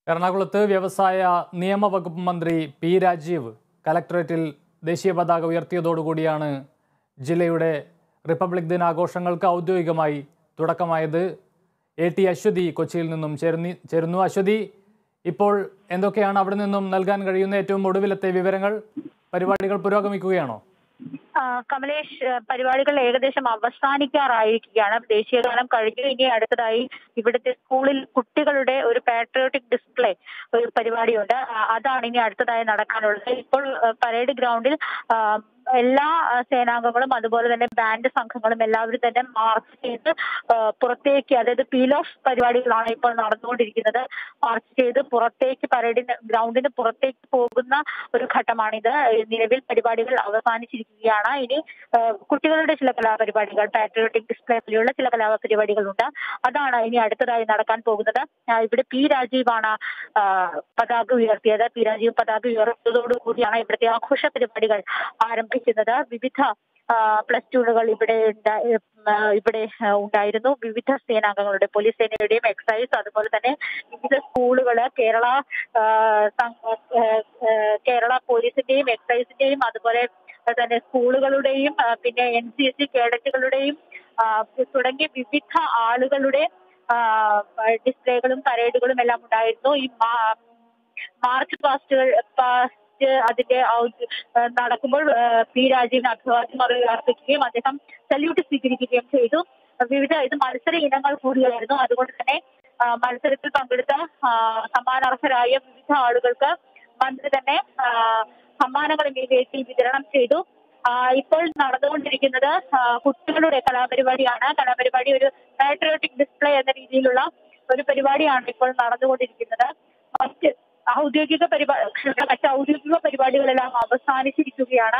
എറണാകുളത്ത് വ്യവസായ നിയമവകുപ്പ് മന്ത്രി പി രാജീവ് കലക്ടറേറ്റിൽ ദേശീയ പതാക ഉയർത്തിയതോടുകൂടിയാണ് ജില്ലയുടെ റിപ്പബ്ലിക് ദിനാഘോഷങ്ങൾക്ക് ഔദ്യോഗികമായി തുടക്കമായത് എ ടി അശ്വതി കൊച്ചിയിൽ നിന്നും ചേർന്നി ചേരുന്നു അശ്വതി ഇപ്പോൾ എന്തൊക്കെയാണ് അവിടെ നിന്നും നൽകാൻ കഴിയുന്ന ഏറ്റവും ഒടുവിലത്തെ വിവരങ്ങൾ പരിപാടികൾ പുരോഗമിക്കുകയാണോ ആ, കമലേഷ് ആ, പരിപാടികൾ ഏകദേശം അവസാനിക്കാറായിരിക്കുകയാണ് ദേശീയഗാനം കഴിഞ്ഞു ഇനി അടുത്തതായി ഇവിടുത്തെ സ്കൂളിൽ കുട്ടികളുടെ ഒരു പാട്രിയോട്ടിക് ഡിസ്പ്ലേ ഒരു പരിപാടിയുണ്ട് ആ, അതാണ് ഇനി അടുത്തതായി നടക്കാനുള്ളത് ഇപ്പോൾ ആ, പരേഡ് ഗ്രൗണ്ടിൽ ആ, എല്ലാ ആ, സേനാംഗങ്ങളും അതുപോലെ തന്നെ ബാൻഡ് സംഘങ്ങളും എല്ലാവരും തന്നെ മാർച്ച് ചെയ്ത് ആ, പുറത്തേക്ക് അതായത് പീൽ ഓഫ് പരിപാടികളാണ് ഇപ്പോൾ നടന്നുകൊണ്ടിരിക്കുന്നത് മാർച്ച് ചെയ്ത് പുറത്തേക്ക് പരേഡിന് ഗ്രൗണ്ടിന് പുറത്തേക്ക് പോകുന്ന ഒരു ഘട്ടമാണിത് നിലവിൽ പരിപാടികൾ അവസാനിച്ചിരിക്കുകയാണ് ഇനി ആ, കുട്ടികളുടെ ചില കലാപരിപാടികൾ പാട്രിയോട്ടിക് ഡിസ്പ്ലേ പോലെയുള്ള ചില കലാപരിപാടികളുണ്ട് അതാണ് ഇനി അടുത്തതായി നടക്കാൻ പോകുന്നത് ആ, ഇവിടെ പി രാജീവാണ് ആ, പതാക ഉയർത്തിയത് പി രാജീവ് പതാക ഉയർത്തിയതോടുകൂടിയാണ് ഇവിടുത്തെ ആഘോഷ പരിപാടികൾ ആരംഭിക്കുന്നത് വിവിധ പ്ലസ് ടൂണുകൾ ഇവിടെ ഉണ്ടാ- ആ, ഇവിടെ ആ, ഉണ്ടായിരുന്നു വിവിധ സേനാംഗങ്ങളുടെ പോലീസ് സേനയുടെയും എക്സൈസ് അതുപോലെ തന്നെ വിവിധ സ്കൂളുകള് കേരള ആ, സംഘ- ആ, ആ, കേരള പോലീസിന്റെയും എക്സൈസിന്റെയും അതുപോലെ തന്നെ സ്കൂളുകളുടെയും ആ, പിന്നെ എൻ സി സി കേഡറ്റുകളുടെയും ആ, തുടങ്ങിയ വിവിധ ആളുകളുടെ ആ, ഡിസ്പ്ലേകളും പരേഡുകളും എല്ലാം ഉണ്ടായിരുന്നു ഈ മാ- മാർച്ച് പാസ്റ്റുകൾ പാസ്റ്റ് അതിന്റെ ഔദ്യ- ആ, നടക്കുമ്പോൾ ആ, പി രാജീവിന് അഭിവാദ്യം അർപ്പിക്കുകയും അദ്ദേഹം സല്യൂട്ട് സ്വീകരിക്കുകയും ചെയ്തു വിവിധ ഇത് മത്സര ഇനങ്ങൾ കൂടിയായിരുന്നു അതുകൊണ്ട് തന്നെ ആ, മത്സരത്തിൽ പങ്കെടുത്ത ആ, സമ്മാനാർഹരായ വിവിധ ആളുകൾക്ക് മന്ത്രി തന്നെ ആ, സമ്മാനങ്ങൾ ഈ വേദിയിൽ വിതരണം ചെയ്തു ആ, ഇപ്പോൾ നടന്നുകൊണ്ടിരിക്കുന്നത് ആ, കുട്ടികളുടെ കലാപരിപാടിയാണ് കലാപരിപാടി ഒരു പാട്രിയോട്ടിക് ഡിസ്പ്ലേ എന്ന രീതിയിലുള്ള ഒരു പരിപാടിയാണ് ഇപ്പോൾ നടന്നുകൊണ്ടിരിക്കുന്നത് മറ്റ് ഔദ്യോഗിക പരിപാടി മറ്റ് ഔദ്യോഗിക പരിപാടികളെല്ലാം അവസാനിച്ചിരിക്കുകയാണ്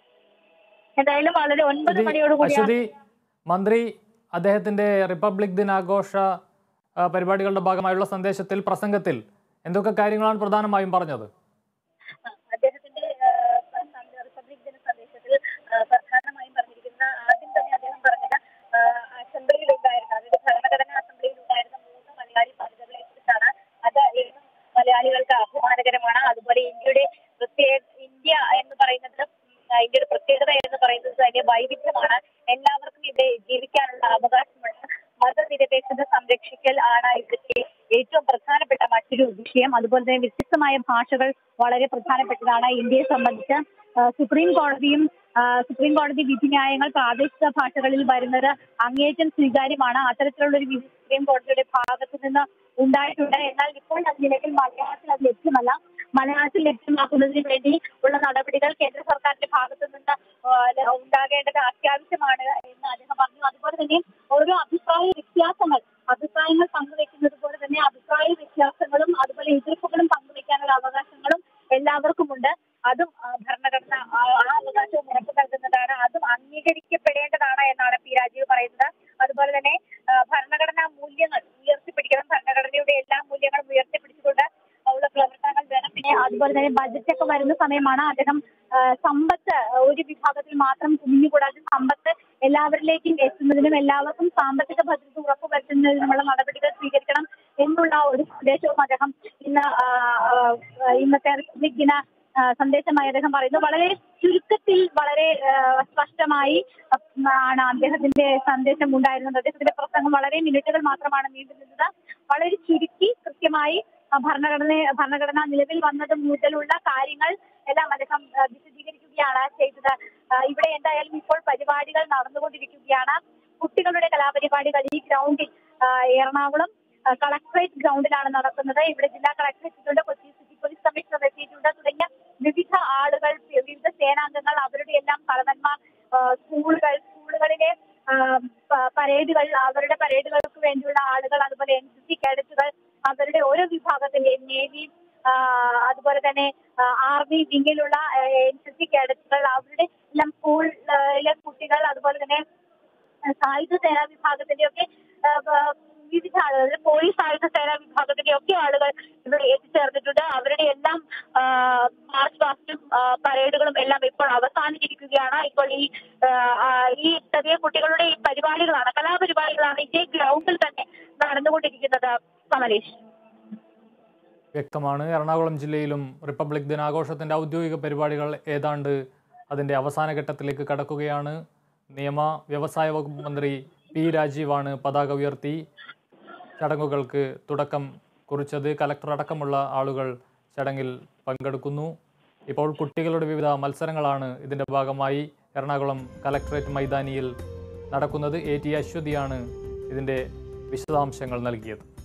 എന്തായാലും വളരെ ഒൻപത് അശ്വതി- മണിയോടുകൂടിയാണ് അശ്വതി മന്ത്രി അദ്ദേഹത്തിന്റെ റിപ്പബ്ലിക് ദിനാഘോഷ ആ, പരിപാടികളുടെ ഭാഗമായുള്ള സന്ദേശത്തിൽ പ്രസംഗത്തിൽ എന്തൊക്കെ കാര്യങ്ങളാണ് പ്രധാനമായും പറഞ്ഞത് അദ്ദേഹത്തിന്റെ ആ, സന്ദ- റിപ്പബ്ലിക് ദിന സന്ദേശത്തിൽ ആ, പ്രധാനമായും പറഞ്ഞിരിക്കുന്ന ആദ്യം തന്നെ അദ്ദേഹം പറഞ്ഞത് ആ, അസംബ്ലിയിൽ ഉണ്ടായിരുന്ന അതായത് ഭരണഘടനാ അസംബ്ലിയിൽ ഉണ്ടായിരുന്ന മൂന്ന് മലയാളി വനിതകളെ കുറിച്ചാണ് അത് എന്നും മലയാളികൾക്ക് അഭിമാനകരമാണ് അതുപോലെ ഇന്ത്യയുടെ പ്രത്യേക ഇന്ത്യ എന്ന് പറയുന്നത് ഉം, ഇന്ത്യയുടെ പ്രത്യേകത എന്ന് പറയുന്നത് തന്നെ വൈവിധ്യമാണ് എല്ലാവർക്കും ഇവിടെ ജീവിക്കാനുള്ള അവകാശമുണ്ട് മതനിരപേക്ഷത സംരക്ഷിക്കൽ ആണ് ഇവിടുത്തെ ഏറ്റവും പ്രധാനപ്പെട്ട മറ്റൊരു വിഷയം അതുപോലെ തന്നെ വ്യത്യസ്തമായ ഭാഷകൾ വളരെ പ്രധാനപ്പെട്ടതാണ് ഇന്ത്യയെ സംബന്ധിച്ച് ആ, സുപ്രീം കോടതിയും ആ, സുപ്രീം കോടതി വിധിന്യായങ്ങൾ പ്രാദേശിക ഭാഷകളിൽ വരുന്നത് അങ്ങേയറ്റം സ്വീകാര്യമാണ് അത്തരത്തിലുള്ള ഒരു വിധി സുപ്രീം കോടതിയുടെ ഭാഗത്ത് നിന്ന് ഉണ്ടായിട്ടുണ്ട് എന്നാൽ ഇപ്പോൾ അത് നിലവിൽ മലയാളത്തിൽ അത് ലഭ്യമല്ല മലയാളത്തിൽ ലഭ്യമാക്കുന്നതിന് വേണ്ടി ഉള്ള നടപടികൾ കേന്ദ്ര സർക്കാരിന്റെ ഭാഗത്തു നിന്ന് ആ, ഉണ്ടാകേണ്ടത് അത്യാവശ്യമാണ് എന്ന് അദ്ദേഹം പറഞ്ഞു അതുപോലെ തന്നെ ഓരോ അഭിപ്രായ വ്യത്യാസങ്ങൾ അഭിപ്രായങ്ങൾ പങ്കുവെക്കുന്നത് പോലെ തന്നെ അഭിപ്രായ വ്യത്യാസങ്ങളും അതുപോലെ എതിർപ്പുകളും പങ്കുവെക്കാനുള്ള അവകാശങ്ങളും എല്ലാവർക്കുമുണ്ട് അതും ആ, ഭരണഘടന ആ ആ അവകാശവും ഉറപ്പു നൽകുന്നതാണ് അതും അംഗീകരിക്കപ്പെടേണ്ടതാണ് എന്നാണ് പി രാജീവ് പറയുന്നത് അതുപോലെ തന്നെ ആ, ഭരണഘടനാ മൂല്യങ്ങൾ ഉയർത്തിപ്പിടിക്കണം ഭരണഘടനയുടെ എല്ലാ മൂല്യങ്ങളും ഉയർത്തിപ്പിടിച്ചുകൊണ്ട് ഉള്ള പ്രവർത്തനങ്ങൾ വേണം പിന്നെ അതുപോലെ തന്നെ ബജറ്റ് ഒക്കെ വരുന്ന സമയമാണ് അദ്ദേഹം ആ, സമ്പത്ത് ഒരു വിഭാഗത്തിൽ മാത്രം കുഞ്ഞുകൂടാതെ സമ്പത്ത് എല്ലാവരിലേക്കും എത്തുന്നതിനും എല്ലാവർക്കും സാമ്പത്തിക ഭദ്രത ഉറപ്പുവരുത്തുന്നതിനുമുള്ള നടപടികൾ സ്വീകരിക്കണം എന്നുള്ള ഒരു സന്ദേശവും അദ്ദേഹം ഇന്ന് ആ, ആ, ഇന്നത്തെ റിപ്പബ്ലിക് ദിന ആ, സന്ദേശമായി അദ്ദേഹം പറയുന്നു വളരെ ചുരുക്കത്തിൽ വളരെ ആ, സ്പഷ്ടമായി ആണ് അദ്ദേഹത്തിന്റെ സന്ദേശം ഉണ്ടായിരുന്നത് അദ്ദേഹത്തിന്റെ പ്രസംഗം വളരെ മിനിറ്റുകൾ മാത്രമാണ് നീണ്ടു നിന്നത് വളരെ ചുരുക്കി കൃത്യമായി ആ, ഭരണഘടന ഭരണഘടന നിലവിൽ വന്നത് മുതലുള്ള കാര്യങ്ങൾ എല്ലാം അദ്ദേഹം ആ, വിശദീകരിക്കുകയാണ് ചെയ്തത് ആ, ഇവിടെ എന്തായാലും ഇപ്പോൾ പരിപാടികൾ നടന്നുകൊണ്ടിരിക്കുകയാണ് കുട്ടികളുടെ കലാപരിപാടികൾ ഈ ഗ്രൗണ്ടിൽ ആ, എറണാകുളം ആ, കളക്ടറേറ്റ് ഗ്രൗണ്ടിലാണ് നടക്കുന്നത് ഇവിടെ ജില്ലാ കളക്ടർ എത്തിയിട്ടുണ്ട് കൊച്ചി സിറ്റി പോലീസ് കമ്മീഷണർ എത്തിയിട്ടുണ്ട് തുടങ്ങിയ വിവിധ ആളുകൾ വിവിധ സേനാംഗങ്ങൾ അവരുടെ എല്ലാം തലവന്മാർ ആ, സ്കൂളുകൾ സ്കൂളുകളിലെ ആ, പ- പരേഡുകൾ അവരുടെ പരേഡുകൾക്ക് വേണ്ടിയുള്ള ആളുകൾ അതുപോലെ എൻ സി സി കേഡറ്റുകൾ അവരുടെ ഓരോ വിഭാഗത്തിന്റെയും നേവി ആ, അതുപോലെ തന്നെ ആർമി വിങ്ങിലുള്ള എൻ സി സി കേഡറ്റുകൾ അവരുടെ എല്ലാം സ്കൂളിലെ കുട്ടികൾ അതുപോലെ തന്നെ സായുധ സേനാ വിഭാഗത്തിന്റെ ഒക്കെ വിവിധ ആളുകൾ പോലീസ് സായുധ സേനാ വിഭാഗത്തിന്റെ ഒക്കെ ആളുകൾ ഇവിടെ എത്തിച്ചേർന്നിട്ടുണ്ട് അവരുടെ എല്ലാം ആ, മാർച്ച് പാസ്റ്റും ആ, പരേഡുകളും എല്ലാം ഇപ്പോൾ അവസാനിച്ചിരിക്കുകയാണ് ഇപ്പോൾ ഈ ആ, ആ, ഈ ചെറിയ കുട്ടികളുടെ ഈ പരിപാടികളാണ് കലാപരിപാടികളാണ് ഇതേ ഗ്രൗണ്ടിൽ തന്നെ നടന്നുകൊണ്ടിരിക്കുന്നത് കമലേഷ് വ്യക്തമാണ് എറണാകുളം ജില്ലയിലും റിപ്പബ്ലിക് ദിനാഘോഷത്തിൻ്റെ ഔദ്യോഗിക പരിപാടികൾ ഏതാണ്ട് അതിൻ്റെ അവസാന ഘട്ടത്തിലേക്ക് കടക്കുകയാണ് നിയമ വ്യവസായ വകുപ്പ് മന്ത്രി പി രാജീവാണ് പതാക ഉയർത്തി ചടങ്ങുകൾക്ക് തുടക്കം കുറിച്ചത് കലക്ടർ അടക്കമുള്ള ആളുകൾ ചടങ്ങിൽ പങ്കെടുക്കുന്നു ഇപ്പോൾ കുട്ടികളുടെ വിവിധ മത്സരങ്ങളാണ് ഇതിൻ്റെ ഭാഗമായി എറണാകുളം കലക്ടറേറ്റ് മൈതാനിയിൽ നടക്കുന്നത് എ ടി അശ്വതിയാണ് ഇതിൻ്റെ വിശദാംശങ്ങൾ നൽകിയത്